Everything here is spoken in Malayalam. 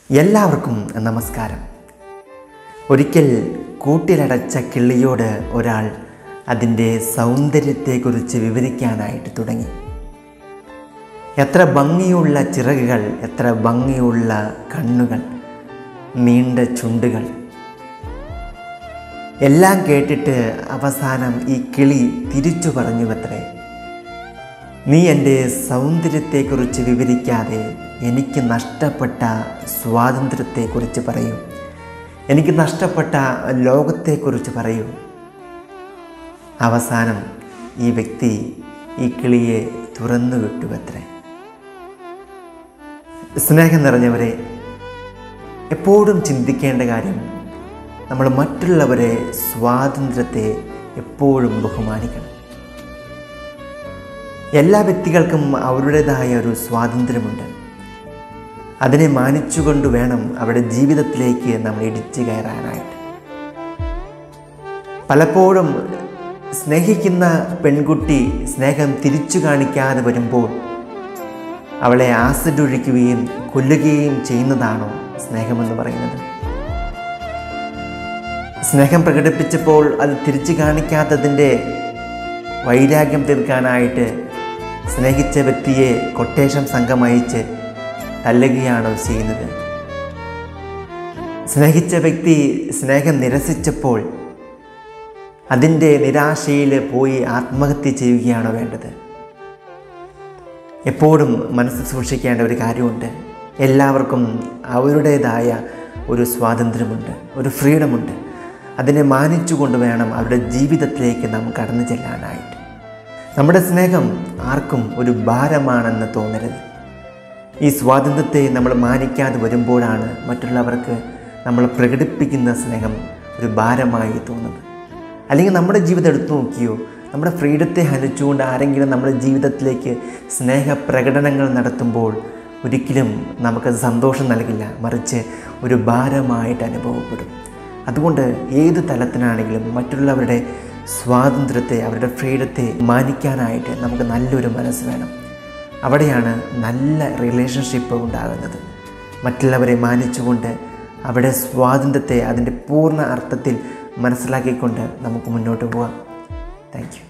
എല്ലാവർക്കും നമസ്കാരം ഒരിക്കൽ കൂട്ടിലടച്ച കിള്ളിയോട് ഒരാൾ അതിൻ്റെ സൗന്ദര്യത്തെക്കുറിച്ച് വിവരിക്കാനായിട്ട് തുടങ്ങി എത്ര ഭംഗിയുള്ള ചിറകുകൾ എത്ര ഭംഗിയുള്ള കണ്ണുകൾ നീണ്ട ചുണ്ടുകൾ എല്ലാം കേട്ടിട്ട് അവസാനം ഈ കിളി തിരിച്ചു പറഞ്ഞുവത്രേ നീ എൻ്റെ സൗന്ദര്യത്തെക്കുറിച്ച് വിവരിക്കാതെ എനിക്ക് നഷ്ടപ്പെട്ട സ്വാതന്ത്ര്യത്തെക്കുറിച്ച് പറയൂ എനിക്ക് നഷ്ടപ്പെട്ട ലോകത്തെക്കുറിച്ച് പറയൂ അവസാനം ഈ വ്യക്തി ഈ കിളിയെ തുറന്നു വിട്ടുവത്രേ സ്നേഹം നിറഞ്ഞവരെ എപ്പോഴും ചിന്തിക്കേണ്ട കാര്യം നമ്മൾ മറ്റുള്ളവരെ സ്വാതന്ത്ര്യത്തെ എപ്പോഴും ബഹുമാനിക്കണം എല്ലാ വ്യക്തികൾക്കും അവരുടേതായ ഒരു സ്വാതന്ത്ര്യമുണ്ട് അതിനെ മാനിച്ചുകൊണ്ട് വേണം അവരുടെ ജീവിതത്തിലേക്ക് നമ്മൾ ഇടിച്ചു കയറാനായിട്ട് പലപ്പോഴും സ്നേഹിക്കുന്ന പെൺകുട്ടി സ്നേഹം തിരിച്ചു കാണിക്കാതെ വരുമ്പോൾ അവളെ ആസിഡ് ഒഴിക്കുകയും കൊല്ലുകയും ചെയ്യുന്നതാണോ സ്നേഹമെന്ന് പറയുന്നത് സ്നേഹം പ്രകടിപ്പിച്ചപ്പോൾ അത് തിരിച്ചു കാണിക്കാത്തതിൻ്റെ വൈരാഗ്യം തീർക്കാനായിട്ട് സ്നേഹിച്ച വ്യക്തിയെ കൊട്ടേഷൻ സംഘം അയച്ച് തല്ലുകയാണോ ചെയ്യുന്നത് സ്നേഹിച്ച വ്യക്തി സ്നേഹം നിരസിച്ചപ്പോൾ അതിൻ്റെ നിരാശയിൽ പോയി ആത്മഹത്യ ചെയ്യുകയാണോ വേണ്ടത് എപ്പോഴും മനസ്സ് സൂക്ഷിക്കേണ്ട ഒരു കാര്യമുണ്ട് എല്ലാവർക്കും അവരുടേതായ ഒരു സ്വാതന്ത്ര്യമുണ്ട് ഒരു ഫ്രീഡമുണ്ട് അതിനെ മാനിച്ചുകൊണ്ട് വേണം അവരുടെ ജീവിതത്തിലേക്ക് നാം കടന്നു ചെല്ലാനായിട്ട് നമ്മുടെ സ്നേഹം ആർക്കും ഒരു ഭാരമാണെന്ന് തോന്നരുത് ഈ സ്വാതന്ത്ര്യത്തെ നമ്മൾ മാനിക്കാതെ വരുമ്പോഴാണ് മറ്റുള്ളവർക്ക് നമ്മൾ പ്രകടിപ്പിക്കുന്ന സ്നേഹം ഒരു ഭാരമായി തോന്നുന്നത് അല്ലെങ്കിൽ നമ്മുടെ ജീവിതം എടുത്തു നോക്കിയോ നമ്മുടെ ഫ്രീഡത്തെ ഹനിച്ചുകൊണ്ട് ആരെങ്കിലും നമ്മുടെ ജീവിതത്തിലേക്ക് സ്നേഹ പ്രകടനങ്ങൾ നടത്തുമ്പോൾ ഒരിക്കലും നമുക്കത് സന്തോഷം നൽകില്ല മറിച്ച് ഒരു ഭാരമായിട്ട് അനുഭവപ്പെടും അതുകൊണ്ട് ഏത് തലത്തിനാണെങ്കിലും മറ്റുള്ളവരുടെ സ്വാതന്ത്ര്യത്തെ അവരുടെ ഫ്രീഡത്തെ മാനിക്കാനായിട്ട് നമുക്ക് നല്ലൊരു മനസ്സ് വേണം അവിടെയാണ് നല്ല റിലേഷൻഷിപ്പ് ഉണ്ടാകുന്നത് മറ്റുള്ളവരെ മാനിച്ചുകൊണ്ട് അവിടെ സ്വാതന്ത്ര്യത്തെ അതിൻ്റെ പൂർണ്ണ അർത്ഥത്തിൽ മനസ്സിലാക്കിക്കൊണ്ട് നമുക്ക് മുന്നോട്ട് പോകാം താങ്ക് യു